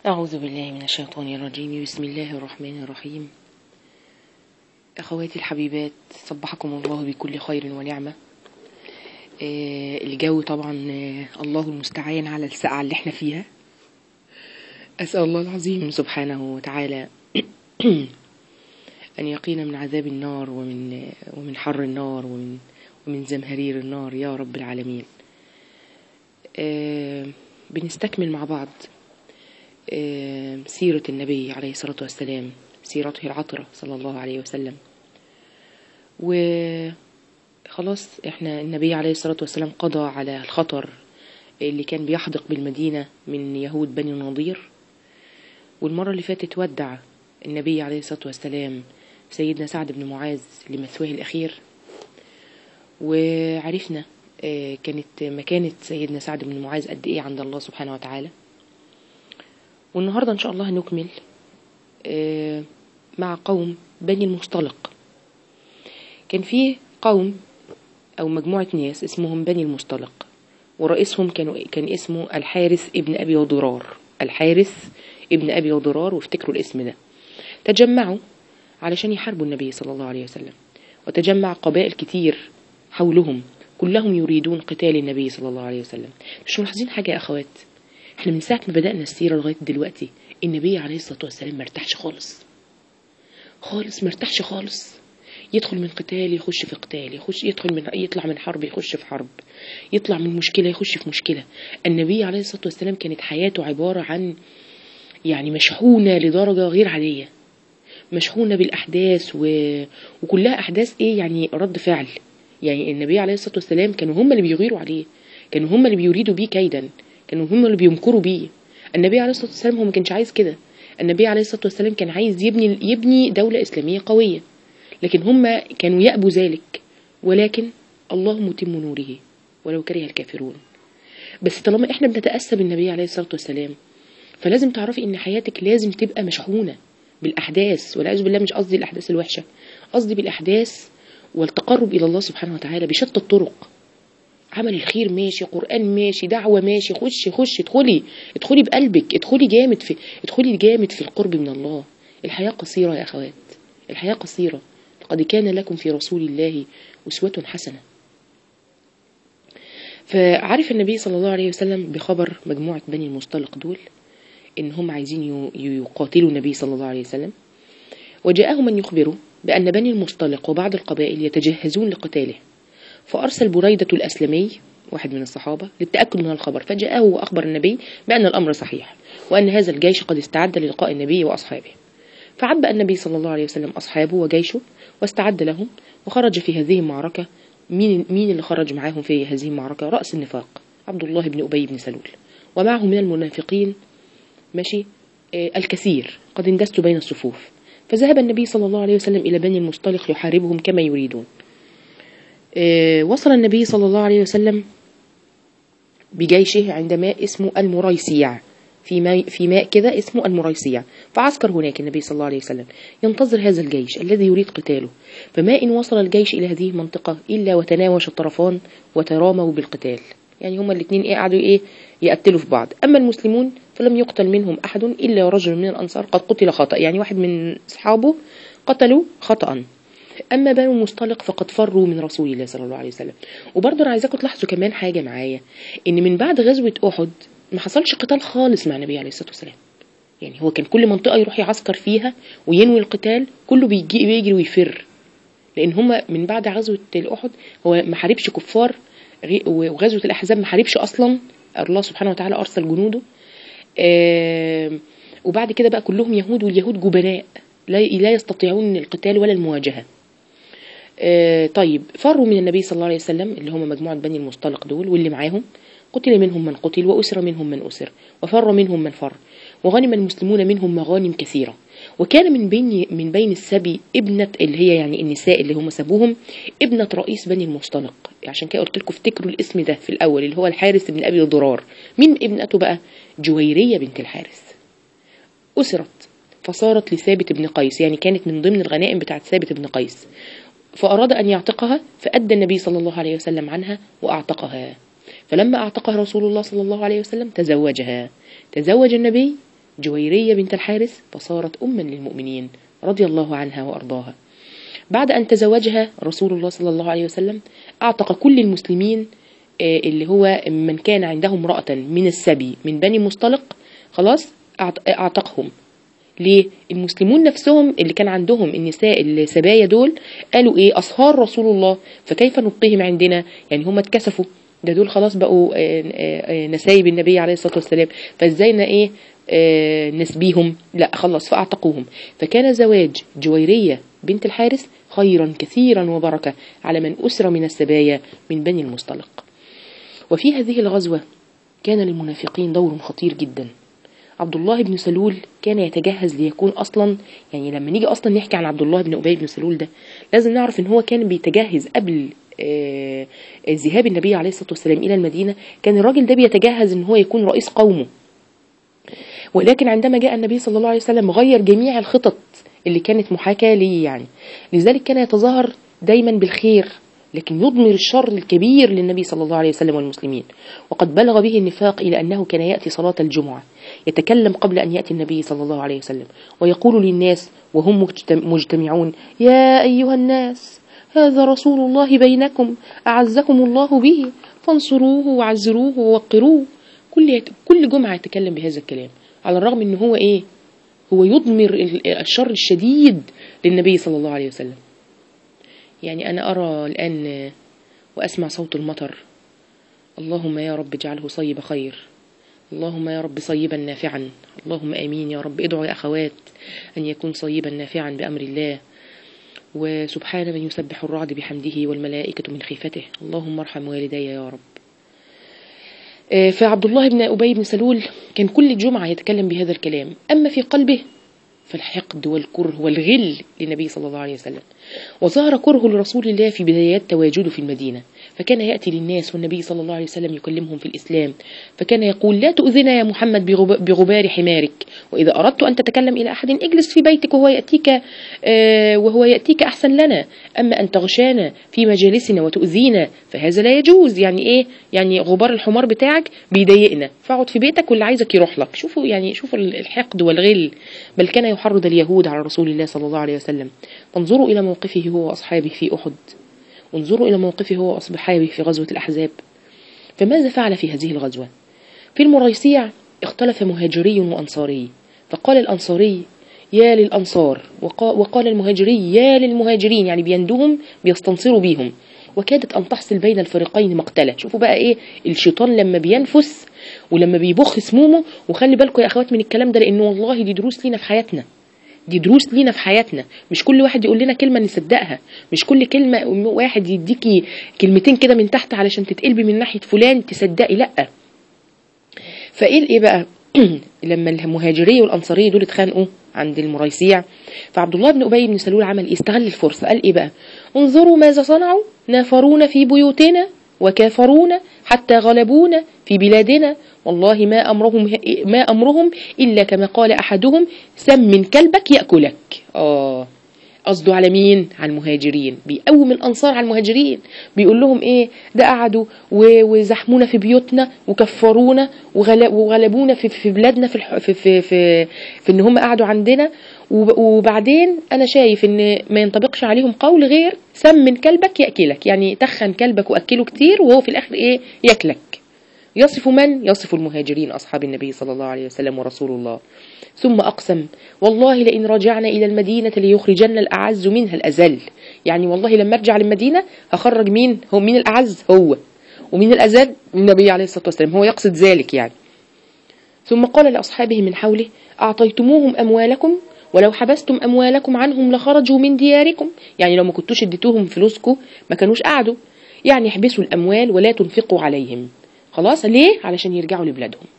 أعوذ بالله من الشيطان الرجيم بسم الله الرحمن الرحيم أخواتي الحبيبات صبحكم الله بكل خير ونعمة آه، الجو طبعا آه، الله المستعان على السقعة اللي احنا فيها أسأل الله العظيم سبحانه وتعالى أن يقينا من عذاب النار ومن آه، ومن حر النار ومن ومن زمهرير النار يا رب العالمين آه، بنستكمل مع بعض آه، سيرة النبي عليه الصلاة والسلام سيرته العطرة صلى الله عليه وسلم وخلاص احنا النبي عليه الصلاة والسلام قضى على الخطر اللي كان بيحدق بالمدينة من يهود بني النضير والمرة اللي فاتت ودع النبي عليه الصلاة والسلام سيدنا سعد بن معاذ لمثواه الأخير وعرفنا آه، كانت مكانة سيدنا سعد بن معاذ قد إيه عند الله سبحانه وتعالى والنهاردة إن شاء الله هنكمل آه، مع قوم بني المصطلق كان فيه قوم أو مجموعة ناس اسمهم بني المصطلق ورئيسهم كانوا كان اسمه الحارث ابن أبي وضرار الحارث ابن أبي وضرار وافتكروا الاسم ده تجمعوا علشان يحاربوا النبي صلى الله عليه وسلم وتجمع قبائل كتير حولهم كلهم يريدون قتال النبي صلى الله عليه وسلم مش ملاحظين حاجة يا أخوات احنا من ساعة ما بدأنا السيرة لغاية دلوقتي النبي عليه الصلاة والسلام مرتاحش خالص خالص مرتاحش خالص يدخل من قتال يخش في قتال يخش يدخل من يطلع من حرب يخش في حرب يطلع من مشكلة يخش في مشكلة النبي عليه الصلاة والسلام كانت حياته عبارة عن يعني مشحونة لدرجة غير عادية مشحونة بالأحداث و... وكلها أحداث إيه يعني رد فعل يعني النبي عليه الصلاة والسلام كانوا هم اللي بيغيروا عليه كانوا هم اللي بيريدوا بيه كيدا كانوا هم اللي بيمكروا بيه النبي عليه الصلاة والسلام هو ما كانش عايز كده النبي عليه الصلاة والسلام كان عايز يبني يبني دولة إسلامية قوية لكن هم كانوا يأبوا ذلك ولكن الله متم نوره ولو كره الكافرون بس طالما احنا بنتأسى بالنبي عليه الصلاة والسلام فلازم تعرفي ان حياتك لازم تبقى مشحونة بالأحداث والعياذ بالله مش قصدي الأحداث الوحشة قصدي بالأحداث والتقرب إلى الله سبحانه وتعالى بشتى الطرق عمل الخير ماشي قرآن ماشي دعوة ماشي خش خش ادخلي ادخلي بقلبك ادخلي جامد في ادخلي جامد في القرب من الله الحياة قصيرة يا أخوات الحياة قصيرة لقد كان لكم في رسول الله أسوة حسنة فعرف النبي صلى الله عليه وسلم بخبر مجموعة بني المصطلق دول إن هم عايزين يو- يقاتلوا النبي صلى الله عليه وسلم وجاءهم من يخبره بأن بني المصطلق وبعض القبائل يتجهزون لقتاله فأرسل بريدة الأسلمي واحد من الصحابة للتأكد من الخبر فجاءه وأخبر النبي بأن الأمر صحيح وأن هذا الجيش قد استعد للقاء النبي وأصحابه فعبأ النبي صلى الله عليه وسلم أصحابه وجيشه واستعد لهم وخرج في هذه المعركة مين, مين اللي خرج معاهم في هذه المعركة رأس النفاق عبد الله بن أبي بن سلول ومعه من المنافقين ماشي آه الكثير قد اندسوا بين الصفوف فذهب النبي صلى الله عليه وسلم إلى بني المصطلق يحاربهم كما يريدون آه وصل النبي صلى الله عليه وسلم بجيشه عند ماء اسمه المريسيع في ماء في ماء كده اسمه المريسيع فعسكر هناك النبي صلى الله عليه وسلم ينتظر هذا الجيش الذي يريد قتاله فما إن وصل الجيش إلى هذه المنطقة إلا وتناوش الطرفان وتراموا بالقتال يعني هما الاثنين ايه قعدوا ايه يقتلوا في بعض اما المسلمون فلم يقتل منهم احد الا رجل من الانصار قد قتل خطا يعني واحد من اصحابه قتلوا خطا اما بنو المصطلق فقد فروا من رسول الله صلى الله عليه وسلم وبرضه انا عايزاكم تلاحظوا كمان حاجه معايا ان من بعد غزوه احد ما حصلش قتال خالص مع النبي عليه الصلاه والسلام يعني هو كان كل منطقه يروح يعسكر فيها وينوي القتال كله بيجي بيجري ويفر لان هما من بعد غزوه الاحد هو ما حاربش كفار غي- وغزوه الاحزاب ما حاربش اصلا الله سبحانه وتعالى ارسل جنوده آم، وبعد كده بقى كلهم يهود واليهود جبناء لا لا يستطيعون القتال ولا المواجهه آه، طيب فروا من النبي صلى الله عليه وسلم اللي هم مجموعة بني المصطلق دول واللي معاهم قتل منهم من قتل وأسر منهم من أسر وفر منهم من فر وغنم المسلمون منهم مغانم كثيرة وكان من بين من بين السبي ابنة اللي هي يعني النساء اللي هم سابوهم ابنة رئيس بني المصطلق عشان كده قلت لكم افتكروا الاسم ده في الأول اللي هو الحارث بن أبي ضرار مين ابنته بقى جويرية بنت الحارث أسرت فصارت لثابت بن قيس يعني كانت من ضمن الغنائم بتاعت ثابت بن قيس فأراد أن يعتقها فأدى النبي صلى الله عليه وسلم عنها وأعتقها فلما أعتقها رسول الله صلى الله عليه وسلم تزوجها تزوج النبي جويرية بنت الحارث فصارت أما للمؤمنين رضي الله عنها وأرضاها بعد أن تزوجها رسول الله صلى الله عليه وسلم أعتق كل المسلمين آه، اللي هو من كان عنده امرأة من السبي من بني مصطلق خلاص أعت- أعتقهم ليه المسلمون نفسهم اللي كان عندهم النساء السبايا دول قالوا ايه اصهار رسول الله فكيف نبقيهم عندنا يعني هم اتكسفوا ده دول خلاص بقوا آه، آه، آه، نسايب النبي عليه الصلاه والسلام فازاي نا ايه آه، نسبيهم لا خلص فاعتقوهم فكان زواج جويريه بنت الحارث خيرا كثيرا وبركه على من اسر من السبايا من بني المصطلق وفي هذه الغزوه كان للمنافقين دور خطير جدا عبد الله بن سلول كان يتجهز ليكون اصلا يعني لما نيجي اصلا نحكي عن عبد الله بن ابي بن سلول ده لازم نعرف ان هو كان بيتجهز قبل آه، آه، ذهاب النبي عليه الصلاه والسلام الى المدينه كان الراجل ده بيتجهز ان هو يكون رئيس قومه ولكن عندما جاء النبي صلى الله عليه وسلم غير جميع الخطط اللي كانت محاكاة ليه يعني لذلك كان يتظاهر دايما بالخير لكن يضمر الشر الكبير للنبي صلى الله عليه وسلم والمسلمين وقد بلغ به النفاق إلى أنه كان يأتي صلاة الجمعة يتكلم قبل أن يأتي النبي صلى الله عليه وسلم ويقول للناس وهم مجتم- مجتمعون يا أيها الناس هذا رسول الله بينكم أعزكم الله به فانصروه وعزروه ووقروه كل يت... كل جمعة يتكلم بهذا الكلام على الرغم ان هو ايه هو يضمر ال- الشر الشديد للنبي صلى الله عليه وسلم يعني انا ارى الان واسمع صوت المطر اللهم يا رب اجعله صيب خير اللهم يا رب صيبا نافعا اللهم امين يا رب ادعوا يا اخوات ان يكون صيبا نافعا بامر الله وسبحان من يسبح الرعد بحمده والملائكة من خيفته اللهم ارحم والدي يا رب آه، فعبد الله بن أبي بن سلول كان كل جمعة يتكلم بهذا الكلام أما في قلبه فالحقد والكره والغل للنبي صلى الله عليه وسلم وظهر كره لرسول الله في بدايات تواجده في المدينة فكان يأتي للناس والنبي صلى الله عليه وسلم يكلمهم في الإسلام فكان يقول لا تؤذنا يا محمد بغب- بغبار حمارك وإذا أردت أن تتكلم إلى أحد اجلس في بيتك وهو يأتيك آه، وهو يأتيك أحسن لنا أما أن تغشانا في مجالسنا وتؤذينا فهذا لا يجوز يعني إيه يعني غبار الحمار بتاعك بيضايقنا فاقعد في بيتك واللي عايزك يروح لك شوفوا يعني شوفوا الحقد والغل بل كان يحرض اليهود على رسول الله صلى الله عليه وسلم انظروا إلى موقفه هو وأصحابه في أحد انظروا إلى موقفه هو وأصحابه في غزوة الأحزاب فماذا فعل في هذه الغزوة في المريسيع اختلف مهاجري وأنصاري فقال الأنصاري يا للأنصار وقا- وقال المهاجري يا للمهاجرين يعني بيندهم بيستنصروا بيهم وكادت أن تحصل بين الفريقين مقتلة شوفوا بقى إيه الشيطان لما بينفس ولما بيبخ سمومه وخلي بالكم يا أخوات من الكلام ده لأنه والله دي دروس لينا في حياتنا دي دروس لينا في حياتنا مش كل واحد يقول لنا كلمة نصدقها مش كل كلمة واحد يديكي كلمتين كده من تحت علشان تتقلبي من ناحية فلان تصدقي لأ فايه الايه بقى لما المهاجريه والانصاريه دول اتخانقوا عند المريسيع فعبد الله بن ابي بن سلول عمل ايه استغل الفرصه قال ايه بقى انظروا ماذا صنعوا نافرونا في بيوتنا وكافرونا حتى غلبونا في بلادنا والله ما امرهم ما امرهم الا كما قال احدهم سمن كلبك ياكلك اه قصده على مين على المهاجرين بيقوم الانصار على المهاجرين بيقول لهم ايه ده قعدوا و- وزحمونا في بيوتنا وكفرونا وغل- وغلبونا في, في بلادنا في, الح- في, في, في, في ان هم قعدوا عندنا وب- وبعدين انا شايف ان ما ينطبقش عليهم قول غير سمن كلبك ياكلك يعني تخن كلبك واكله كتير وهو في الاخر ايه ياكلك يصف من يصف المهاجرين اصحاب النبي صلى الله عليه وسلم ورسول الله ثم أقسم والله لئن رجعنا إلى المدينة ليخرجن الأعز منها الأذل يعني والله لما أرجع للمدينة هخرج مين هو مين الأعز هو ومين الأذل النبي عليه الصلاة والسلام هو يقصد ذلك يعني ثم قال لأصحابه من حوله أعطيتموهم أموالكم ولو حبستم أموالكم عنهم لخرجوا من دياركم يعني لو ما كنتوش اديتوهم فلوسكم ما كانوش قعدوا يعني احبسوا الأموال ولا تنفقوا عليهم خلاص ليه علشان يرجعوا لبلادهم